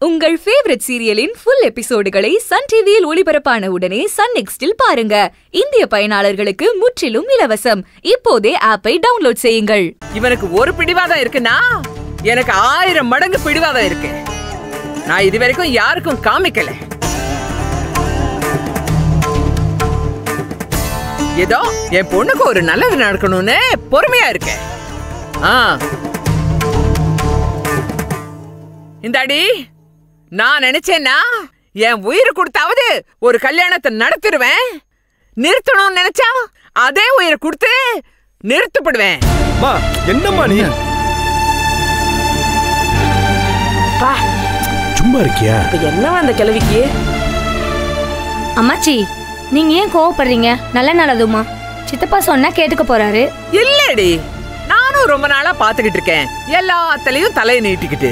உங்கள் ஃபேவரட் சீரியலின் ஃபுல் எபிசோடுகளை சன் டிவியில் ஒளிபரப்பான உடனே சன் நெக்ஸ்டில் பாருங்க இந்திய பயனாளர்களுக்கு முற்றிலும் இலவசம் இப்போதே ஆப்பை டவுன்லோட் செய்யுங்கள் இவனுக்கு ஒரு பிடிவாதம் இருக்குன்னா எனக்கு ஆயிரம் மடங்கு பிடிவாதம் இருக்கு நான் இது வரைக்கும் யாருக்கும் காமிக்கல ஏதோ என் பொண்ணுக்கு ஒரு நல்லது நடக்கணும்னு பொறுமையா இருக்கேன் ஆ இந்தாடி நான் நினைச்சேன்னா என் உயிர் கொடுத்தாவது ஒரு கல்யாணத்தை நடத்திடுவேன் நிறுத்தணும்னு நினைச்சா அதே உயிரை கொடுத்து நிறுத்தப்படுவேன் அம்மா என்னம்மா நீ சும்மா இருக்கியா இப்ப என்னவா அந்த கிழவிக்கு அம்மாச்சி நீங்க ஏன் கோவப்படுறீங்க நல்ல நல்லதுமா சித்தப்பா சொன்னா கேட்டுக்க போறாரு இல்லடி நானும் ரொம்ப நாளா பாத்துக்கிட்டு இருக்கேன் எல்லாத்துலயும் தலையை நீட்டிக்கிட்டு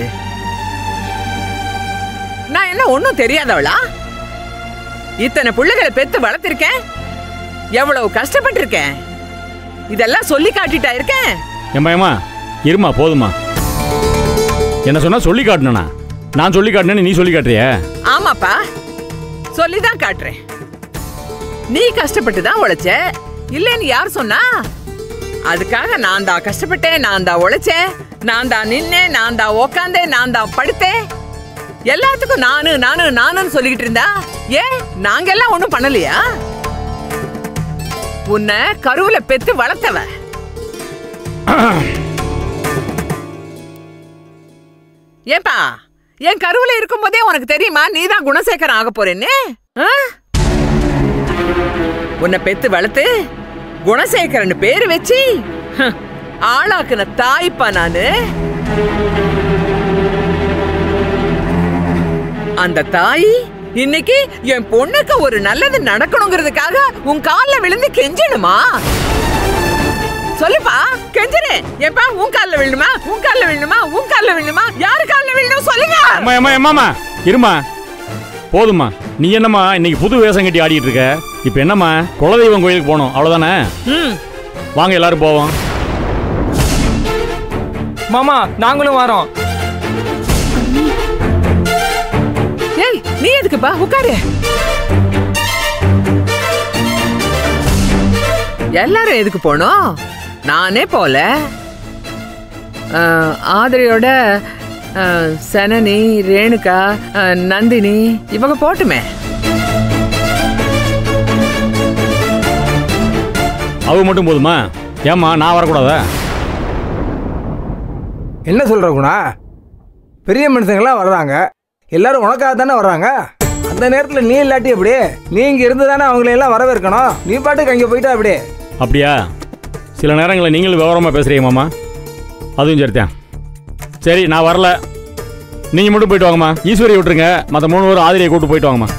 நான் என்ன ஒண்ணும் தெரியாதவளா இத்தனை பிள்ளைகளை பெத்து வளர்த்திருக்கேன் எவ்வளவு கஷ்டப்பட்டிருக்கேன் இதெல்லாம் சொல்லி காட்டிட்டா இருக்கேன் ஏம்மா ஏம்மா இருமா போதுமா என்ன சொன்னா சொல்லி காட்டணும்னா நான் சொல்லி காட்டினேன்னு நீ சொல்லி காட்டுறிய ஆமாப்பா சொல்லிதான் காட்டுறேன் நீ கஷ்டப்பட்டு தான் உழைச்ச இல்லைன்னு யார் சொன்னா அதுக்காக நான் தான் கஷ்டப்பட்டேன் நான் தான் உழைச்சேன் நான் தான் நின்னேன் நான் தான் உக்காந்தேன் நான் தான் படுத்தேன் எல்லாத்துக்கும் நானு நானு நானுன்னு சொல்லிக்கிட்டு இருந்தா ஏன் நாங்க எல்லாம் ஒண்ணும் பண்ணலையா உன்னை கருவுல பெத்து வளர்த்தவ ஏன்பா என் கருவுல இருக்கும்போதே உனக்கு தெரியுமா நீதான் குணசேகரன் ஆக போறேன்னு ஆ? உன்னை பெத்து வளர்த்து குணசேகரன் பேரு வச்சு ஹ், ஆளாக்குன தாய்ப்பா நானு அந்த தாய் இன்னைக்கு என் பொண்ணுக்கு ஒரு நல்லது நடக்கணுங்கிறதுக்காக உன் கால்ல விழுந்து கெஞ்சணுமா சொல்லுப்பா கெஞ்சுறே ஏப்பா உன் கால்ல விழணுமா உன் கால்ல விழணுமா உன் கால்ல விழணுமா யாரு கால்ல விழணும் சொல்லுங்க அம்மா ஏம்மா ஏம்மாம்மா இருமா போதும்மா நீ என்னம்மா இன்னைக்கு புது வேஷம் கட்டி ஆடிட்டு இருக்க இப்போ என்னம்மா குலதெய்வம் கோயிலுக்கு போகணும் அவ்வளோதானே ம் வாங்க எல்லாரும் போவோம் மாமா நாங்களும் வரோம் ஏய் நீ எதுக்குப்பா உட்காரு எல்லாரும் எதுக்கு போனோம் நானே போல அஹ், ஆதிரையோட அஹ், சனனி ரேணுகா அஹ், நந்தினி இவங்க போட்டுமே அவங்க மட்டும் போதுமா ஏம்மா நான் வரக்கூடாதா என்ன சொல்ற குணா பெரிய மனுஷங்களாம் வர்றாங்க எல்லாரும் உனக்காக தானே வர்றாங்க அந்த நேரத்தில் நீ இல்லாட்டி எப்படி நீ இங்கே இருந்து தானே அவங்களை எல்லாம் வரவேற்கணும் நீ பாட்டுக்கு அங்கே போயிட்டா அப்படி அப்படியா சில நேரங்களில் நீங்களும் விவரமாக பேசுகிறீங்க மாமா அதுவும் சரிதான் சரி நான் வரல நீங்கள் மட்டும் போயிட்டு வாங்கம்மா ஈஸ்வரி விட்டுருங்க மற்ற மூணு பேரும் ஆதிரியை கூட்டு போயிட்டு வாங்கம்மா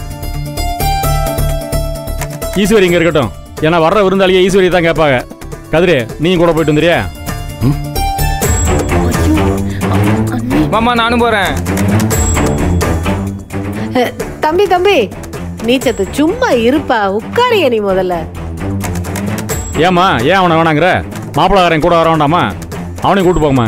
ஈஸ்வரி இங்கே இருக்கட்டும் ஏன்னா வர்ற விருந்தாளியை ஈஸ்வரி தான் கேட்பாங்க கதிரே நீங்கள் கூட போயிட்டு வந்துறியா மாமா நானும் போறேன் தம்பி தம்பி நீச்சத்து சும்மா இருப்பா உட்காரிய நீ முதல்ல ஏம்மா ஏன் அவனை வேணாங்கிற மாப்பிள்ளக்காரன் கூட வர வேண்டாமா அவனையும் கூட்டு போங்கம்மா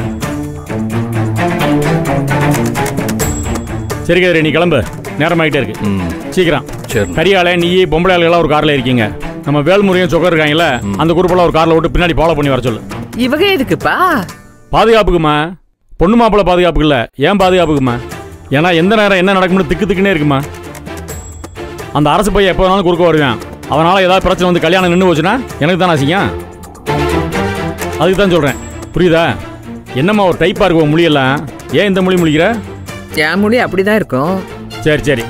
சரி கதிரே நீ கிளம்பு நேரமாகிட்டே இருக்கு சீக்கிரம் சரி கரியால நீ பொம்பளை ஆளுகளாம் ஒரு கார்ல இருக்கீங்க நம்ம வேல்முருகன் சொக்கர் இருக்காங்கல்ல அந்த குரூப்பெல்லாம் ஒரு கார்ல விட்டு பின்னாடி ஃபாலோ பண்ணி வர சொல்லு இவங்க எதுக்குப்பா பாதுகாப்புக்குமா பொண்ணு மாப்பிள்ளை பாதுகாப்புக்கு இல்ல ஏன் பாதுகாப்புக்குமா ஏன்னா எந்த நேரம் என்ன நடக்கும்னு திக்கு திக்குனே இருக்குமா அந்த அரசு பையன் எப்போ வேணாலும் குறுக்க வருவேன் அவனால ஏதாவது பிரச்சனை வந்து கல்யாணம் நின்று போச்சுன்னா எனக்கு தானே அசிங்கம் அதுக்கு தான் சொல்றேன் புரியுதா என்னம்மா ஒரு டைப்பா இருக்கு உன் மொழியெல்லாம் ஏன் இந்த மொழி முழிக்கிற என் மொழி அப்படிதான் இருக்கும் சரி சரி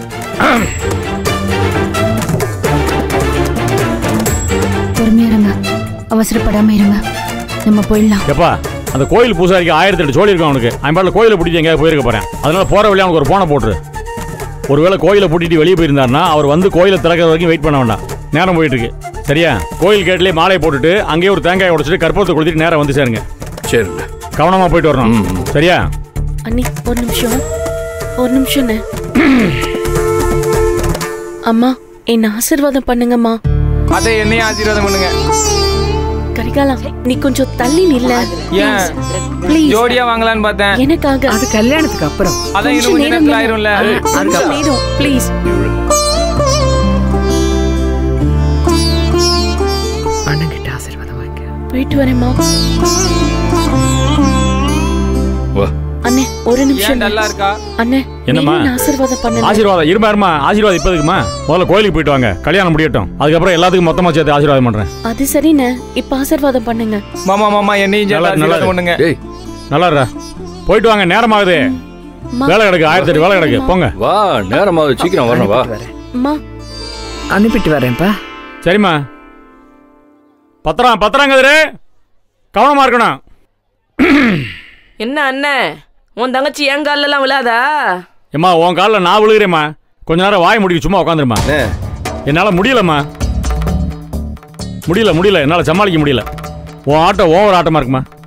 பொறுமையா இருங்க அவசரப்படாம இருங்க நம்ம போயிடலாம் எப்பா அந்த கோயில் பூசாரிக்கு ஆயிரத்தி எட்டு சோழி இருக்கும் அவனுக்கு அவன் பாட்டில் கோயிலை பிடிச்சி எங்கேயாவது போயிருக்க போறேன் அதனால போற வழியா அவனுக்கு ஒரு போனை போட்டுரு ஒருவேளை கோயிலை பூட்டிட்டு வெளியே போயிருந்தாருன்னா அவர் வந்து கோயிலை திறக்கிற வரைக்கும் வெயிட் பண்ண வேண்டாம் நேரம் போயிட்டு இருக்கு சரியா கோயில் கேட்லேயே மாலையை போட்டுட்டு அங்கேயே ஒரு தேங்காய் உடைச்சிட்டு கற்பூரத்தை கொடுத்துட்டு நேரம் வந்து சேருங்க சரிங்க கவனமா போயிட்டு வரணும் சரியா அண்ணி ஒரு நிமிஷம் ஒரு நிமிஷம் அம்மா என்ன ஆசீர்வாதம் பண்ணுங்கம்மா அதை என்னையும் ஆசீர்வாதம் பண்ணுங்க கரிகாலா நீ கொஞ்சம் தள்ளி நில்ல ஏன் ப்ளீஸ் ஜோடியா வாங்கலான்னு பார்த்தேன் எனக்காக அது கல்யாணத்துக்கு அப்புறம் அதான் இன்னும் கொஞ்ச கொஞ்ச நேரம் நேரத்துல ஆயிரும்ல கொஞ்சம் நேரம் ப்ளீஸ் அண்ணங்கிட்ட ஆசீர்வாதம் வாங்க போயிட்டு வரேம்மா வா அண்ணே ஒரு நிமிஷம் ஏன் டல்லா இருக்கா அண்ணே என்னம்மா? நீங்க ஆசீர்வாதம் பண்ணுங்க ஆசீர்வாதம் இருமா இருமா ஆசீர்வாதம் இப்போ இருக்குமா முதல்ல கோயிலுக்கு போயிட்டு வாங்க கல்யாணம் முடியட்டும் அதுக்கப்புறம் எல்லாத்துக்கும் மொத்தமா சேர்த்து ஆசீர்வாதம் பண்றேன் அது சரிண்ணே இப்ப ஆசீர்வாதம் பண்ணுங்க மாமா மாமா என்னையும் நல்லா- சேர்த்து நல்லா ஆசீர்வாதம் பண்ணுங்க டேய் நல்லா இருடா போயிட்டு வாங்க நேரம் ஆகுது அம்மா, வேலை கிடக்கு ஆயிரத்தி எட்டு வேலை கிடக்கு போங்க வா நேரமாவது சீக்கிரம் வரணும் வா அனுப்பிட்டு வரேன். அம்மா அனுப்பிட்டு வரேன்ப்பா சரிம்மா பத்திரம் பத்திரம் கதிரு கவனமா இருக்கணும் என்ன அண்ணன் உன் தங்கச்சி என் கால்லலாம் விழாதா ஏம்மா உன் காலில் நான் விழுகிறேம்மா கொஞ்ச நேரம் வாய் முடிக்க சும்மா உட்காந்துருமா அண்ணே என்னால் முடியலம்மா முடியல முடியல என்னால் சமாளிக்க முடியல உன் ஆட்டம் ஓவர் ஆட்டமாக இருக்குமா